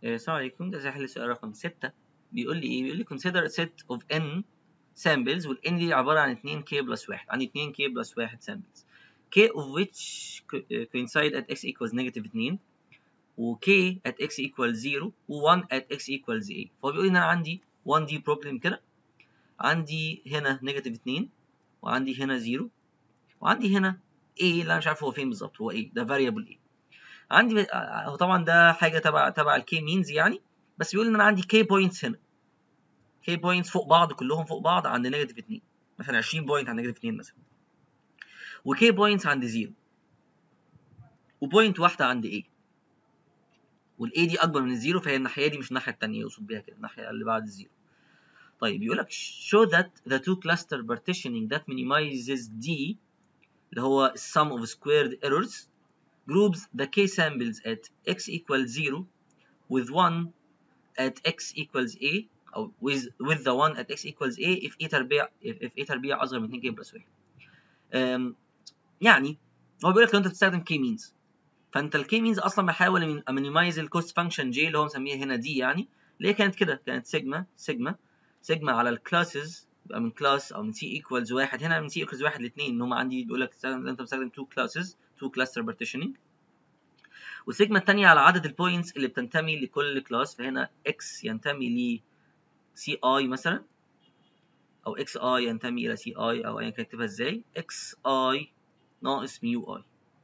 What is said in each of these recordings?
آه، السلام عليكم ده هحل السؤال رقم 6 بيقول لي ايه بيقول لي consider a set of n samples وال n دي عبارة عن 2k plus 1 عندي 2k plus 1 samples k of which co- uh, coincide at x equals negative 2 و k at x equals 0 و 1 at x equals a فهو بيقول لي ان انا عندي 1 دي problem كده عندي هنا negative 2 وعندي هنا 0 وعندي هنا a اللي انا مش عارف هو فين بالظبط هو ايه ده variable a عندي آه، هو طبعا ده حاجه تبع تبع الكي مينز يعني بس بيقول ان انا عندي كي بوينتس هنا كي بوينتس فوق بعض كلهم فوق بعض عند نيجاتيف 2 مثلا 20 بوينت عند نيجاتيف 2 مثلا وكي بوينتس عند 0 وبوينت واحده عند A والاي دي اكبر من الزيرو فهي الناحيه دي مش الناحيه الثانيه يقصد بيها كده الناحيه اللي بعد الزيرو طيب يقول لك show that the two cluster partitioning that minimizes D اللي هو sum of squared errors groups the k samples at x equals 0 with 1 at x equals a او with with the 1 at x equals a if a تربيع if, if a تربيع اصغر من 2 k plus 1 أم، يعني هو بيقول لك لو انت بتستخدم k means فانت الكي means اصلا بحاول امينيمايز الكوست فانكشن j اللي هو مسميها هنا دي يعني اللي هي كانت كده كانت سيجما سيجما سيجما على الكلاسز يبقى من كلاس او من c equals 1 هنا من c equals 1 ل 2 ان هم عندي بيقول لك تستخدم انت بتستخدم 2 classes 2 cluster partitioning والسيجما الثانيه على عدد البوينتس اللي بتنتمي لكل كلاس فهنا x ينتمي ل سي اي مثلا او اكس اي ينتمي الى سي اي او ايا كان اكتبها ازاي اكس اي ناقص ميو اي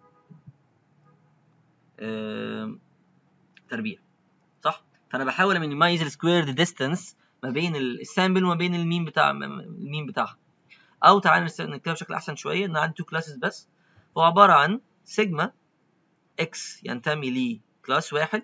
آم، تربيع صح فانا بحاول امينيمايز السكويرد ديستانس ما بين ال- السامبل وما بين المين بتاع م- م- المين بتاعها او تعالى نس- نكتبها بشكل احسن شويه ان عندي تو كلاسز بس هو عباره عن سيجما اكس ينتمي لكلاس واحد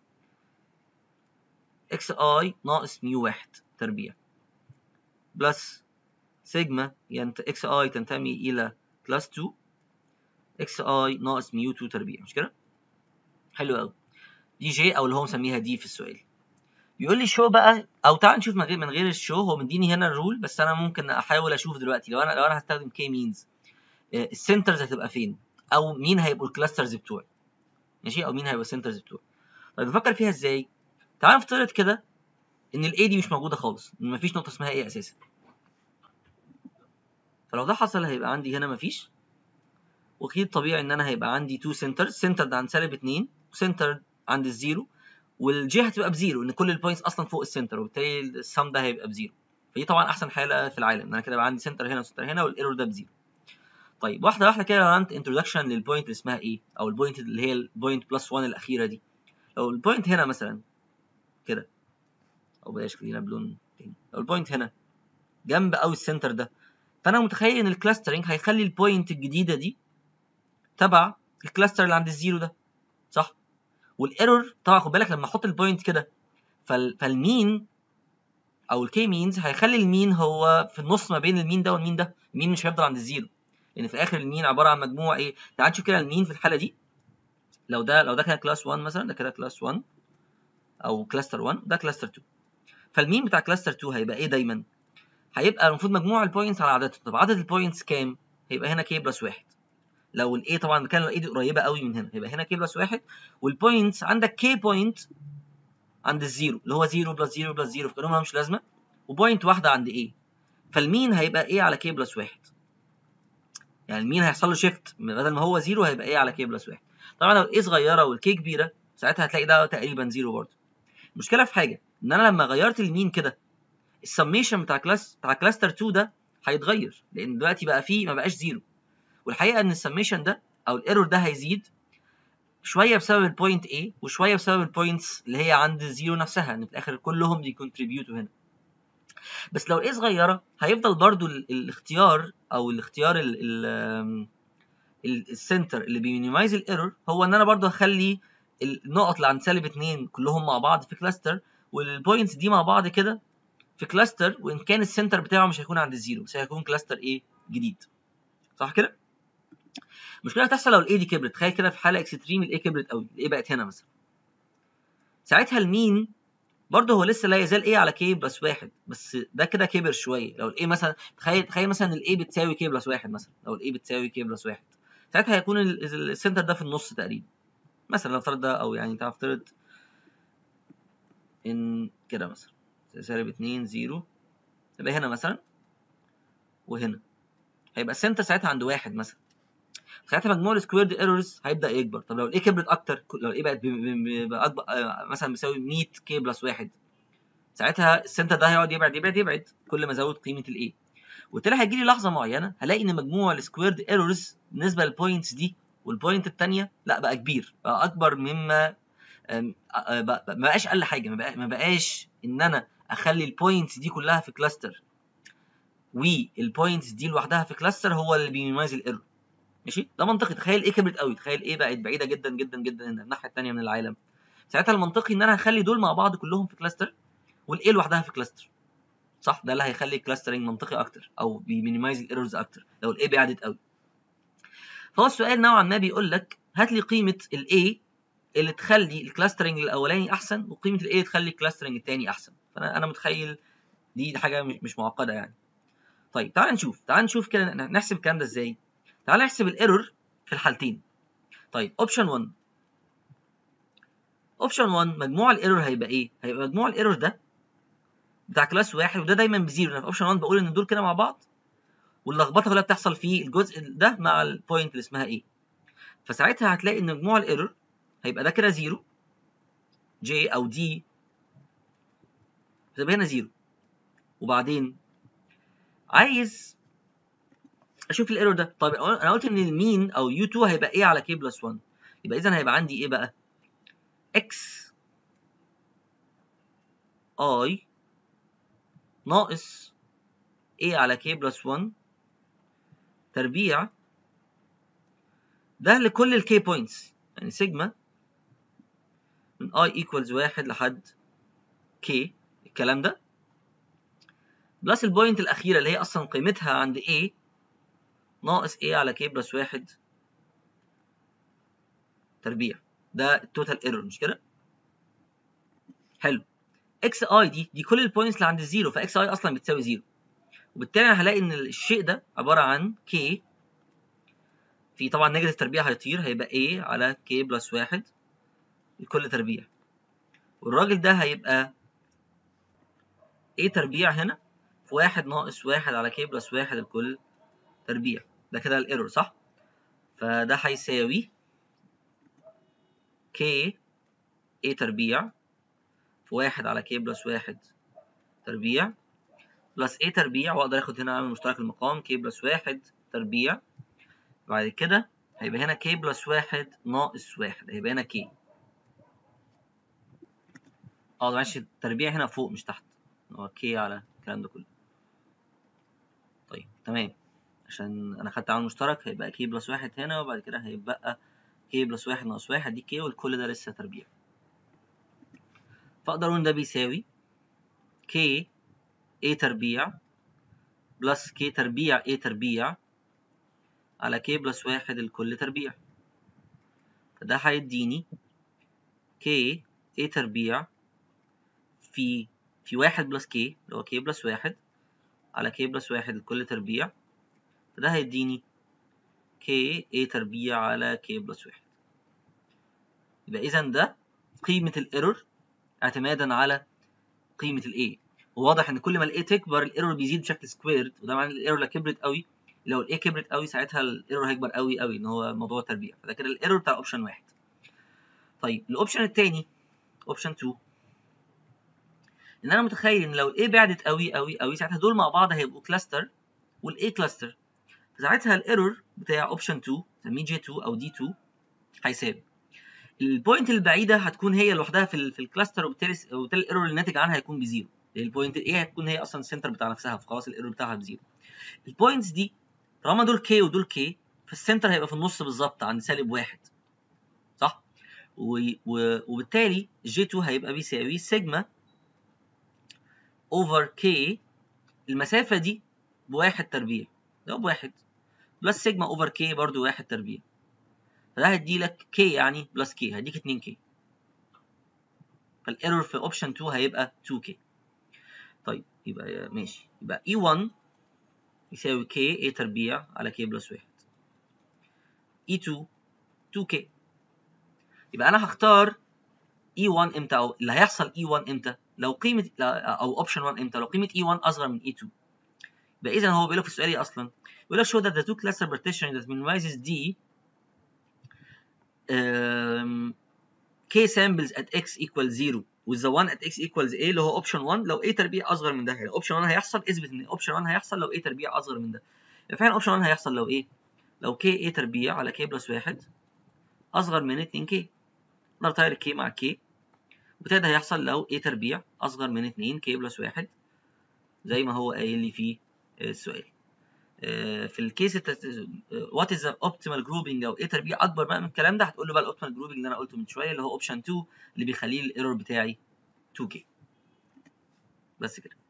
اكس اي ناقص ميو واحد تربيع بلس سيجما ينت... اكس اي تنتمي الى كلاس 2 اكس اي ناقص ميو 2 تربيع مش كده حلو قوي دي جي او اللي هو مسميها دي في السؤال بيقول لي شو بقى او تعال نشوف من غير من غير الشو هو مديني هنا الرول بس انا ممكن احاول اشوف دلوقتي لو انا لو انا هستخدم كي مينز السنترز هتبقى فين او مين هيبقوا الكلاسترز بتوعي ماشي او مين هيبقى السنترز بتوعي طيب بفكر فيها ازاي تعال نفترض كده ان الاي دي مش موجوده خالص ان مفيش نقطه اسمها ايه اساسا فلو ده حصل هيبقى عندي هنا مفيش واكيد طبيعي ان انا هيبقى عندي تو سنترز سنترد عند سالب 2 وسنترد عند الزيرو والجي هتبقى بزيرو ان كل البوينتس اصلا فوق السنتر وبالتالي السم ده هيبقى بزيرو فدي طبعا احسن حاله في العالم ان انا كده يبقى عندي سنتر هنا وسنتر هنا والايرور ده بزيرو طيب واحده واحده كده لو عملت انتروداكشن للبوينت اللي اسمها ايه او البوينت اللي هي البوينت بلس 1 الاخيره دي لو البوينت هنا مثلا كده او بلاش خلينا بلون تاني لو البوينت هنا جنب قوي السنتر ده فانا متخيل ان الكلاسترنج هيخلي البوينت الجديده دي تبع الكلاستر اللي عند الزيرو ده صح والايرور طبعا خد بالك لما احط البوينت كده فال... فالمين او الكي مينز هيخلي المين هو في النص ما بين المين ده والمين ده المين مش هيفضل عند الزيرو لان في الاخر المين عباره عن مجموع ايه تعال نشوف كده المين في الحاله دي لو ده لو ده كان كلاس 1 مثلا ده كده كلاس 1 او كلاستر 1 ده كلاستر 2 فالمين بتاع كلاستر 2 هيبقى ايه دايما هيبقى المفروض مجموع البوينتس على عددهم طب عدد البوينتس كام هيبقى هنا كي بلس 1 لو الاي طبعا كان الاي دي قريبه قوي من هنا هيبقى هنا كي بلس 1 والبوينتس عندك كي بوينت عند الزيرو اللي هو 0 بلس 0 بلس 0 فكلهم مش لازمه وبوينت واحده عند ايه فالمين هيبقى ايه على كي بلس 1 يعني المين هيحصل له شيفت بدل ما هو 0 هيبقى ايه على كي بلس 1 طبعا لو ايه صغيره والكي كبيره ساعتها هتلاقي ده تقريبا 0 برضه المشكله في حاجه ان انا لما غيرت المين كده السميشن بتاع كلاس بتاع كلاستر 2 ده هيتغير لان دلوقتي بقى فيه ما بقاش 0 والحقيقه ان السميشن ده او الايرور ده هيزيد شويه بسبب البوينت A وشويه بسبب البوينتس اللي هي عند الزيرو نفسها ان في الاخر كلهم بيكونتريبيوتوا هنا بس لو الايه صغيره هيفضل برضو ال- الاختيار او الاختيار ال ال ال- السنتر اللي بيمينيمايز الايرور هو ان انا برضو هخلي النقط اللي عند سالب 2 كلهم مع بعض في كلاستر والبوينتس دي مع بعض كده في كلاستر وان كان السنتر بتاعه مش هيكون عند الزيرو بس هيكون كلاستر ايه جديد صح كده المشكله هتحصل لو الاي دي كبرت تخيل كده في حاله اكستريم الاي كبرت قوي الاي بقت هنا مثلا ساعتها المين برضه هو لسه لا يزال ايه على كي بلس واحد بس ده كده كبر شويه لو الاي مثلا تخيل تخيل مثلا الاي بتساوي كي بلس واحد مثلا لو الاي بتساوي كي بلس واحد ساعتها هيكون ال- ال- السنتر ده في النص تقريبا مثلا نفترض ده او يعني تعال نفترض ان كده مثلا سالب 2 0 يبقى هنا مثلا وهنا هيبقى السنتر ساعتها عند واحد مثلا ساعتها مجموع السكويرد ايرورز هيبدا يكبر طب لو الاي كبرت اكتر لو الاي بقت اكبر مثلا بيساوي 100 كي بلس واحد ساعتها السنتر ده هيقعد يبعد يبعد يبعد كل ما ازود قيمه الاي وبالتالي هيجي لي لحظه معينه هلاقي ان مجموع السكويرد ايرورز بالنسبه للبوينتس دي والبوينت الثانيه لا بقى كبير بقى اكبر مما ما بقاش اقل حاجه ما, بقى ما بقاش ان انا اخلي البوينتس دي كلها في كلاستر والبوينتس دي لوحدها في كلاستر هو اللي بيميز الايرور ماشي ده منطقي تخيل ايه كبرت قوي تخيل ايه بقت بعيده جدا جدا جدا الناحيه الثانيه من العالم ساعتها المنطقي ان انا هخلي دول مع بعض كلهم في كلاستر والايه لوحدها في كلاستر صح ده اللي هيخلي الكلاسترنج منطقي اكتر او بيمينيمايز الايرورز اكتر لو الايه بعدت قوي فهو السؤال نوعا ما بيقول لك هات لي قيمه الاي اللي تخلي الكلاسترنج الاولاني احسن وقيمه الاي تخلي الكلاسترنج الثاني احسن فانا انا متخيل دي حاجه مش معقده يعني طيب تعال نشوف تعال نشوف كده نحسب الكلام ده ازاي تعال نحسب الايرور في الحالتين طيب اوبشن 1 اوبشن 1 مجموع الايرور هيبقى ايه هيبقى مجموع الايرور ده بتاع كلاس واحد وده دايما بزيرو انا في اوبشن 1 بقول ان دول كده مع بعض واللخبطه كلها بتحصل في الجزء ده مع البوينت اللي اسمها ايه فساعتها هتلاقي ان مجموع الايرور هيبقى ده كده زيرو جي او دي هتبقى هنا زيرو وبعدين عايز اشوف الايرور ده طيب انا قلت ان المين او يو 2 هيبقى ايه على كي بلس 1 يبقى اذا هيبقى عندي ايه بقى اكس اي ناقص a على k بلس 1 تربيع ده لكل ال k points يعني سيجما من i equals واحد لحد k الكلام ده بلس البوينت الأخيرة اللي هي أصلا قيمتها عند a ناقص a على k بلس واحد تربيع ده التوتال ايرور مش كده؟ حلو اكس اي دي دي كل البوينتس اللي عند الزيرو فاكس اي اصلا بتساوي زيرو وبالتالي انا هلاقي ان الشيء ده عباره عن k في طبعا نيجاتيف تربيع هيطير هيبقى a على k بلس واحد لكل تربيع والراجل ده هيبقى a تربيع هنا في واحد ناقص واحد على k بلس واحد لكل تربيع ده كده الايرور صح فده هيساوي k a تربيع في واحد على k بلس واحد تربيع بلس a تربيع واقدر اخد هنا عامل مشترك المقام k بلس واحد تربيع بعد كده هيبقى هنا k بلس واحد ناقص واحد هيبقى هنا k اه معلش التربيع هنا فوق مش تحت هو k على الكلام ده كله طيب تمام عشان انا خدت عامل مشترك هيبقى k بلس واحد هنا وبعد كده هيبقى k بلس واحد ناقص واحد دي k والكل ده لسه تربيع فاقدر اقول ده بيساوي k a تربيع بلس k تربيع a تربيع على k بلس واحد الكل تربيع فده هيديني k a تربيع في في واحد بلس k اللي هو k بلس واحد على k بلس واحد الكل تربيع فده هيديني k a تربيع على k بلس واحد يبقى إذا ده قيمة الايرور اعتمادا على قيمة الاي وواضح ان كل ما الاي تكبر الايرور بيزيد بشكل سكويرد وده معناه ان الايرور لو كبرت قوي لو الاي كبرت قوي ساعتها الايرور هيكبر قوي قوي ان هو موضوع تربيع فده كده الايرور بتاع اوبشن واحد طيب الاوبشن الثاني اوبشن 2 ان انا متخيل ان لو الاي بعدت قوي قوي قوي ساعتها دول مع بعض هيبقوا كلاستر والاي كلاستر فساعتها الايرور بتاع اوبشن 2 نسميه جي 2 او دي 2 هيساوي البوينت البعيده هتكون هي لوحدها في, في الكلاستر وبالتالي وبالتالي الايرور اللي ناتج عنها هيكون بزيرو البوينت ايه هتكون هي اصلا السنتر بتاع نفسها فخلاص الايرور بتاعها بزيرو البوينتس دي طالما دول كي ودول كي فالسنتر هيبقى في النص بالظبط عند سالب واحد صح و... و... وبالتالي جي 2 هيبقى بيساوي سيجما اوفر كي المسافه دي بواحد تربيع ده بواحد بلس سيجما اوفر كي برضو واحد تربيع فده هيدي لك k يعني بلس k هيديك 2k فالايرور في اوبشن 2 هيبقى 2k طيب يبقى ماشي يبقى e1 يساوي k a تربيع على k بلس 1 e2 2k يبقى انا هختار E1 امتى او اللي هيحصل E1 امتى لو قيمه او اوبشن 1 امتى لو قيمه E1 اصغر من E2 يبقى اذا هو بيقول لك في السؤال ايه اصلا بيقول لك show that the two cluster partition that minimizes D um, k samples at x equals 0 with the one at x equals a اللي هو اوبشن 1 لو a تربيع اصغر من ده يعني اوبشن 1 هيحصل اثبت ان اوبشن 1 هيحصل لو a تربيع اصغر من ده يبقى فعلا اوبشن 1 هيحصل لو ايه لو k a تربيع على k بلس 1 اصغر من 2 k نقدر نطير k مع k وبالتالي هيحصل لو a تربيع اصغر من 2 k بلس 1 زي ما هو قايل لي في السؤال في الكيس وات از اوبتيمال جروبنج او ايه تربيع اكبر بقى من الكلام ده هتقول له بقى الاوبتيمال جروبنج اللي انا قلته من شويه اللي هو اوبشن 2 اللي بيخليه الايرور بتاعي 2k بس كده